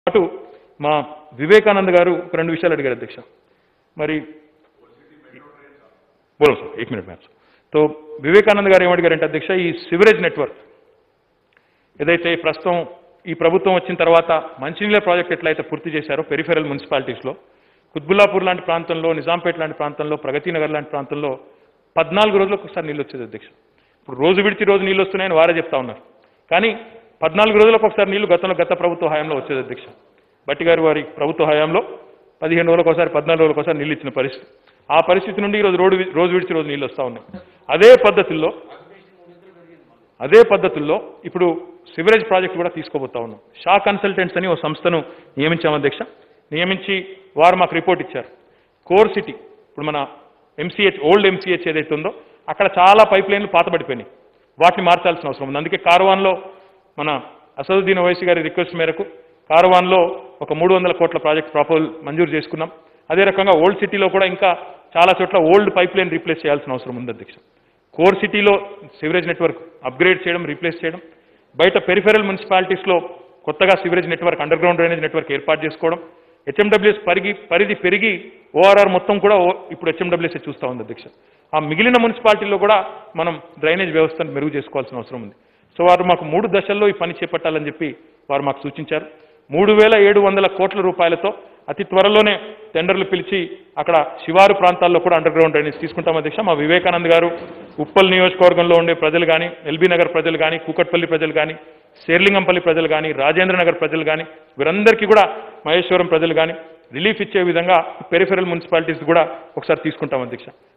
అటు మా వివేకానంద్ గారు ఒక రెండు విషయాలు అడిగారు అధ్యక్ష మరి బోలో సార్ ఏక్ మినిట్ మ్యామ్ తో వివేకానంద్ గారు ఏమడిగారంటే అధ్యక్ష ఈ సివరేజ్ నెట్వర్క్ ఏదైతే ప్రస్తుతం ఈ ప్రభుత్వం వచ్చిన తర్వాత మంచినీళ్ళ ప్రాజెక్ట్ ఎట్లయితే పూర్తి చేశారో పెరిఫెరల్ మున్సిపాలిటీస్లో కుత్బుల్లాపూర్ లాంటి ప్రాంతంలో నిజాంపేట లాంటి ప్రాంతంలో ప్రగతి నగర్ లాంటి ప్రాంతంలో పద్నాలుగు రోజులకు ఒకసారి నీళ్ళు వచ్చేది అధ్యక్ష ఇప్పుడు రోజు విడిచి రోజు నీళ్ళు వస్తున్నాయని వారే చెప్తా ఉన్నారు కానీ పద్నాలుగు రోజులకు ఒకసారి నీళ్లు గతంలో గత ప్రభుత్వ హయాంలో వచ్చేది అధ్యక్ష బట్టి గారు వారి ప్రభుత్వ హయాంలో పదిహేను రోజులకు ఒకసారి పద్నాలుగు రోజులకు ఒకసారి నీళ్ళు ఇచ్చిన పరిస్థితి ఆ పరిస్థితి నుండి ఈరోజు రోడ్డు వి- రోజు విడిచి రోజు నీళ్ళు వస్తూ ఉన్నాయి అదే పద్ధతుల్లో అదే పద్ధతుల్లో ఇప్పుడు సివరేజ్ ప్రాజెక్ట్ కూడా తీసుకోబోతా ఉన్నాం షా కన్సల్టెంట్స్ అని ఓ సంస్థను నియమించాం అధ్యక్ష నియమించి వారు మాకు రిపోర్ట్ ఇచ్చారు కోర్ సిటీ ఇప్పుడు మన ఎంసీహెచ్ ఓల్డ్ ఎంసీహెచ్ ఏదైతే ఉందో అక్కడ చాలా పైప్ లైన్లు పాతబడిపోయినాయి వాటిని మార్చాల్సిన అవసరం ఉంది అందుకే కార్వాన్లో మన అసదుద్దీన్ ఓవైసీ గారి రిక్వెస్ట్ మేరకు కార్వాన్లో ఒక మూడు వందల కోట్ల ప్రాజెక్ట్ ప్రపోజల్ మంజూరు చేసుకున్నాం అదే రకంగా ఓల్డ్ సిటీలో కూడా ఇంకా చాలా చోట్ల ఓల్డ్ పైప్ లైన్ రీప్లేస్ చేయాల్సిన అవసరం ఉంది అధ్యక్ష కోర్ సిటీలో సివరేజ్ నెట్వర్క్ అప్గ్రేడ్ చేయడం రీప్లేస్ చేయడం బయట పెరిఫెరల్ మున్సిపాలిటీస్లో కొత్తగా sewerage network underground drainage network ఏర్పాటు చేసుకోవడం హెచ్ఎండబ్ల్యూఎస్ పరిగి పరిధి పెరిగి ఓఆర్ఆర్ మొత్తం కూడా ఓ- ఇప్పుడు హెచ్ఎండబ్ల్యూఎస్ చూస్తూ ఉంది అధ్యక్ష ఆ మిగిలిన మున్సిపాలిటీల్లో కూడా మనం డ్రైనేజ్ వ్యవస్థను మెరుగు చేసుకోవాల్సిన అవసరం ఉంది సో వారు మాకు మూడు దశల్లో ఈ పని చేపట్టాలని చెప్పి వారు మాకు సూచించారు మూడు వేల ఏడు వందల కోట్ల రూపాయలతో అతి త్వరలోనే టెండర్లు పిలిచి అక్కడ శివారు ప్రాంతాల్లో కూడా అండర్ గ్రౌండ్ డ్రైనేజ్ తీసుకుంటాం అధ్యక్ష మా వివేకానంద్ గారు ఉప్పల్ నియోజకవర్గంలో ఉండే ప్రజలు కానీ ఎల్బీ నగర్ ప్రజలు కానీ కూకట్పల్లి ప్రజలు కానీ శేర్లింగంపల్లి ప్రజలు కానీ రాజేంద్ర నగర్ ప్రజలు కానీ వీరందరికీ కూడా మహేశ్వరం ప్రజలు కానీ రిలీఫ్ ఇచ్చే విధంగా పెరిఫెరల్ మున్సిపాలిటీస్ కూడా ఒకసారి తీసుకుంటాం అధ్యక్ష